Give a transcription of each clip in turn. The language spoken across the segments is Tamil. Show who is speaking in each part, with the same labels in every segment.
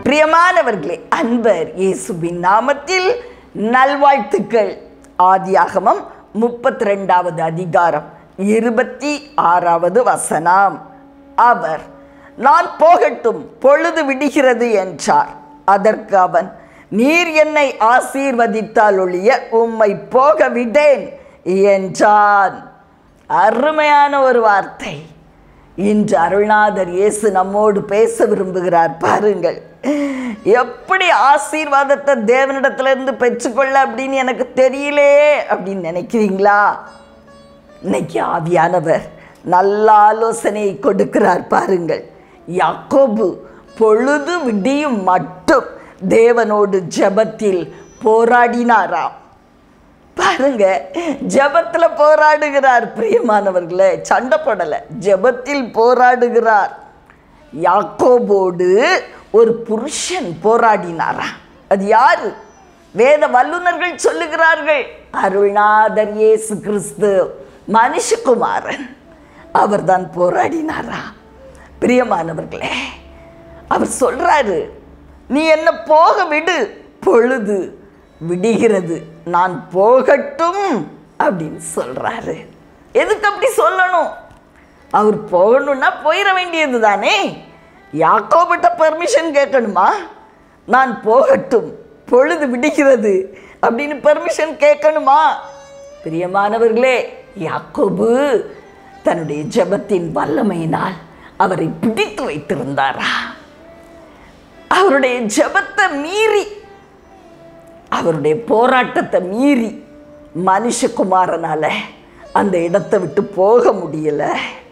Speaker 1: பிரியமானவர்களே அன்பர் இயேசுவின் நாமத்தில் நல்வாழ்த்துக்கள் ஆதியாகமம் முப்பத்தி ரெண்டாவது அதிகாரம் இருபத்தி ஆறாவது வசனம் அவர் நான் போகட்டும் பொழுது விடுகிறது என்றார் அதற்கு அவன் நீர் என்னை ஆசீர்வதித்தால் ஒழிய உம்மை போக விடேன் என்றான் அருமையான ஒரு வார்த்தை இன்று அருள்நாதர் இயேசு நம்மோடு பேச விரும்புகிறார் பாருங்கள் எப்படி ஆசீர்வாதத்தை தேவனிடத்திலிருந்து பெற்றுக்கொள்ள அப்படின்னு எனக்கு தெரியலையே அப்படின்னு நினைக்கிறீங்களா இன்னைக்கு ஆவியானவர் நல்ல ஆலோசனையை கொடுக்கிறார் பாருங்கள் யாக்கோபு பொழுது விடியும் மட்டும் தேவனோடு ஜெபத்தில் போராடினாராம் பாருங்க ஜெபத்துல போராடுகிறார் பிரியமானவர்களே சண்டை போடல ஜெபத்தில் போராடுகிறார் யாக்கோபோடு ஒரு புருஷன் போராடினாராம் அது யாரு வேத வல்லுநர்கள் சொல்லுகிறார்கள் அருள்நாதர் இயேசு கிறிஸ்து மனுஷகுமாரன் அவர்தான் போராடினாரா பிரியமானவர்களே அவர் சொல்றாரு நீ என்ன போக விடு பொழுது விடுகிறது நான் போகட்டும் அப்படின்னு சொல்றாரு எதுக்கு அப்படி சொல்லணும் அவர் போகணும்னா போயிட வேண்டியது தானே யாக்கோபிட்ட பெர்மிஷன் கேட்கணுமா நான் போகட்டும் பொழுது விடுகிறது அப்படின்னு பெர்மிஷன் கேட்கணுமா பிரியமானவர்களே யாக்கோபு தன்னுடைய ஜெபத்தின் வல்லமையினால் அவரை பிடித்து வைத்திருந்தாரா அவருடைய ஜெபத்தை மீறி அவருடைய போராட்டத்தை மீறி மனுஷகுமாரனால அந்த இடத்தை விட்டு போக முடியல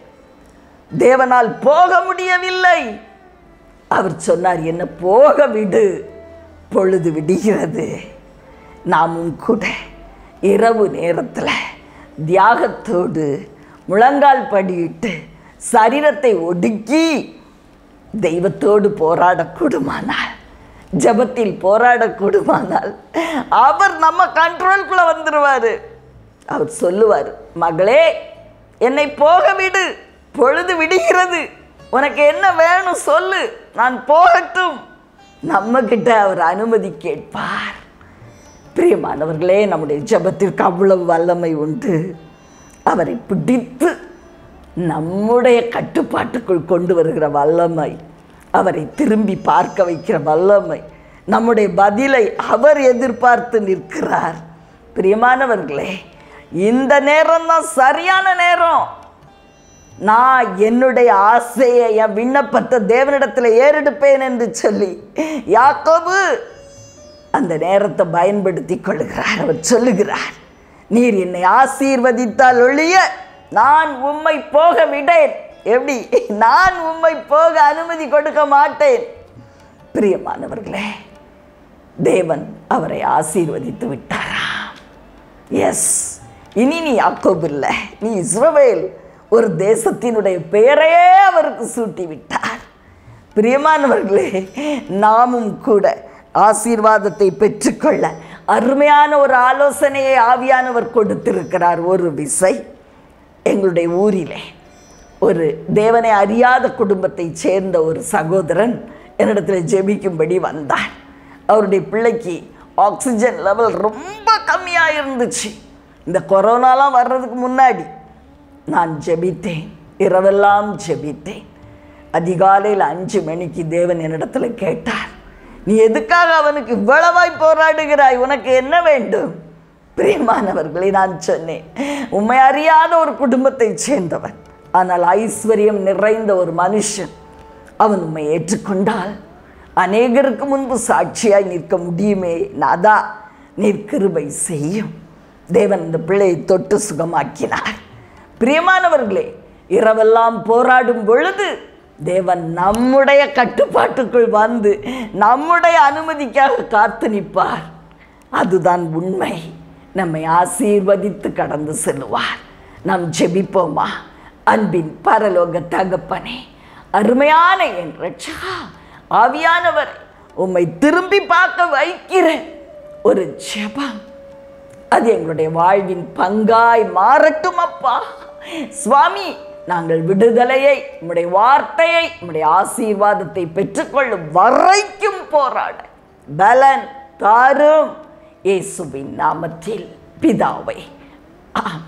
Speaker 1: தேவனால் போக முடியவில்லை அவர் சொன்னார் என்ன போக விடு பொழுது விடுகிறது நாமும் கூட இரவு நேரத்தில் தியாகத்தோடு முழங்கால் படியிட்டு சரீரத்தை ஒடுக்கி தெய்வத்தோடு போராடக்கூடுமானால் ஜபத்தில் போராடக்கூடுமானால் அவர் நம்ம கண்ட்ரோல்குள்ள வந்துடுவார் அவர் சொல்லுவார் மகளே என்னை போக விடு பொழுது விடுகிறது உனக்கு என்ன வேணும் சொல்லு நான் போகட்டும் நம்ம கிட்ட அவர் அனுமதி கேட்பார் பிரியமானவர்களே நம்முடைய ஜபத்திற்கு அவ்வளவு வல்லமை உண்டு அவரை பிடித்து நம்முடைய கட்டுப்பாட்டுக்குள் கொண்டு வருகிற வல்லமை அவரை திரும்பி பார்க்க வைக்கிற வல்லமை நம்முடைய பதிலை அவர் எதிர்பார்த்து நிற்கிறார் பிரியமானவர்களே இந்த நேரம் தான் சரியான நேரம் நான் என்னுடைய ஆசையை என் விண்ணப்பத்தை தேவனிடத்தில் ஏறெடுப்பேன் என்று சொல்லி யாக்கோபு அந்த நேரத்தை பயன்படுத்தி கொள்ளுகிறார் அவர் சொல்லுகிறார் நீர் என்னை ஆசீர்வதித்தால் ஒழிய நான் உம்மை போக விடேன் எப்படி நான் உம்மை போக அனுமதி கொடுக்க மாட்டேன் பிரியமானவர்களே தேவன் அவரை ஆசீர்வதித்து விட்டாரா எஸ் இனி நீ யாக்கோபு இல்லை நீ இஸ்ரவேல் ஒரு தேசத்தினுடைய பெயரையே அவருக்கு சூட்டி விட்டார் பிரியமானவர்களே நாமும் கூட ஆசீர்வாதத்தை பெற்றுக்கொள்ள அருமையான ஒரு ஆலோசனையை ஆவியானவர் கொடுத்திருக்கிறார் ஒரு விசை எங்களுடைய ஊரிலே ஒரு தேவனை அறியாத குடும்பத்தைச் சேர்ந்த ஒரு சகோதரன் என்னிடத்தில் ஜெபிக்கும்படி வந்தார் அவருடைய பிள்ளைக்கு ஆக்சிஜன் லெவல் ரொம்ப கம்மியாக இருந்துச்சு இந்த கொரோனாலாம் வர்றதுக்கு முன்னாடி நான் ஜெபித்தேன் இரவெல்லாம் ஜெபித்தேன் அதிகாலையில் அஞ்சு மணிக்கு தேவன் என்னிடத்தில் கேட்டார் நீ எதுக்காக அவனுக்கு இவ்வளவாய் போராடுகிறாய் உனக்கு என்ன வேண்டும் பிரியமானவர்களை நான் சொன்னேன் உண்மை அறியாத ஒரு குடும்பத்தைச் சேர்ந்தவன் ஆனால் ஐஸ்வர்யம் நிறைந்த ஒரு மனுஷன் அவன் உண்மை ஏற்றுக்கொண்டால் அநேகருக்கு முன்பு சாட்சியாய் நிற்க முடியுமே நாதா நீர் கிருபை செய்யும் தேவன் இந்த பிள்ளையை தொட்டு சுகமாக்கினார் பிரியமானவர்களே இரவெல்லாம் போராடும் பொழுது தேவன் நம்முடைய கட்டுப்பாட்டுக்குள் வந்து நம்முடைய அனுமதிக்காக காத்து நிற்பார் அதுதான் உண்மை நம்மை ஆசீர்வதித்து கடந்து செல்லுவார் நாம் ஜெபிப்போமா அன்பின் பரலோக தகப்பனே அருமையான என் ரட்சகா ஆவியானவர் உம்மை திரும்பி பார்க்க வைக்கிற ஒரு ஜெபம் அது எங்களுடைய வாழ்வின் பங்காய் மாறட்டும் அப்பா சுவாமி நாங்கள் விடுதலையை உம்முடைய வார்த்தையை உம்முடைய ஆசீர்வாதத்தை பெற்றுக்கொள்ளும் வரைக்கும் போராட பலன் தாரும் இயேசுவின் நாமத்தில் பிதாவை ஆமென்